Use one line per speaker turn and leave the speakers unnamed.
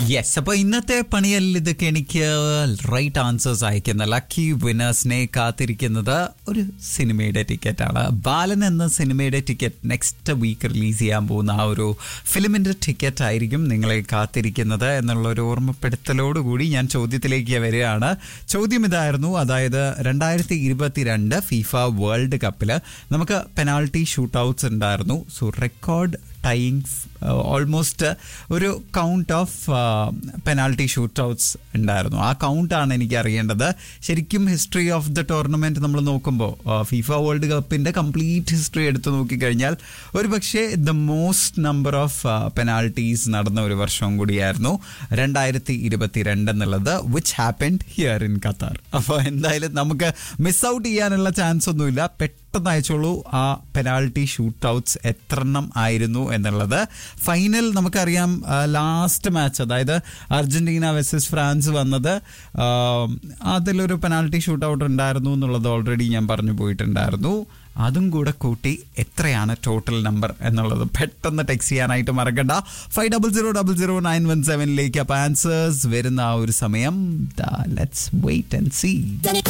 yes അപ്പൊ ഇന്നത്തെ പണിയല്ല ഇതൊക്കെ എനിക്ക് റൈറ്റ് ആൻസേഴ്സ് അയക്കുന്ന ലക്കി വിനേഴ്സിനെ കാത്തിരിക്കുന്നത് ഒരു സിനിമയുടെ ടിക്കറ്റ് ആണ് ബാലൻ എന്ന സിനിമയുടെ ടിക്കറ്റ് നെക്സ്റ്റ് വീക്ക് റിലീസ് ചെയ്യാൻ പോകുന്ന ആ ഒരു ഫിലിമിന്റെ ടിക്കറ്റ് ആയിരിക്കും നിങ്ങളെ കാത്തിരിക്കുന്നത് എന്നുള്ള ഒരു ഓർമ്മപ്പെടുത്തലോടുകൂടി ഞാൻ ചോദ്യത്തിലേക്ക് വരികയാണ് ചോദ്യം ഇതായിരുന്നു അതായത് രണ്ടായിരത്തി ഇരുപത്തിരണ്ട് ഫിഫ വേൾഡ് കപ്പില് നമുക്ക് പെനാൾട്ടി ഷൂട്ട് ഔട്ട്സ് ഉണ്ടായിരുന്നു സോ റെക്കോർഡ് ടൈങ് ഓൾമോസ്റ്റ് ഒരു count of penalty shoot outs ഉണ്ടായിരുന്നു ആ കൗണ്ടാണ് എനിക്ക് അറിയേണ്ടത് ശരിക്കും ഹിസ്റ്ററി ഓഫ് ദ ടൂർണമെന്റ് നമ്മൾ നോക്കുമ്പോൾ ഫിഫ വേൾഡ് കപ്പിന്റെ കംപ്ലീറ്റ് ഹിസ്റ്ററി എടുത്തു നോക്കിക്കഴിഞ്ഞാൽ ഒരു പക്ഷേ the most number of penalties നടന്ന ഒരു വർഷവും കൂടിയായിരുന്നു രണ്ടായിരത്തി ഇരുപത്തിരണ്ട് എന്നുള്ളത് which happened here in Qatar അപ്പോൾ എന്തായാലും നമുക്ക് മിസ് ഔട്ട് ചെയ്യാനുള്ള ചാൻസ് ഒന്നുമില്ല പെട്ടെന്ന് അയച്ചോളൂ ആ പെനാൾട്ടി ഷൂട്ട് ഔട്ട്സ് എത്രണ്ണം ആയിരുന്നു എന്നുള്ളത് ഫൈനൽ നമുക്കറിയാം ലാസ്റ്റ് മാച്ച് അതായത് അർജന്റീന വെസസ് ഫ്രാൻസ് വന്നത് ആ, അതിലൊരു പെനാൾട്ടി ഷൂട്ട് ഔട്ട് ഉണ്ടായിരുന്നു എന്നുള്ളത് ഓൾറെഡി ഞാൻ പറഞ്ഞു പോയിട്ടുണ്ടായിരുന്നു അതും കൂടെ കൂട്ടി എത്രയാണ് ടോട്ടൽ നമ്പർ എന്നുള്ളത് പെട്ടെന്ന് ടെക്സ്റ്റ് ചെയ്യാനായിട്ട് മറക്കണ്ട five double zero double zero nine one സെവനിലേക്ക് അപ്പോൾ ആൻസേഴ്സ് വരുന്ന ആ ഒരു സമയം ലെറ്റ്സ് വെയിറ്റ് ആൻഡ് സീ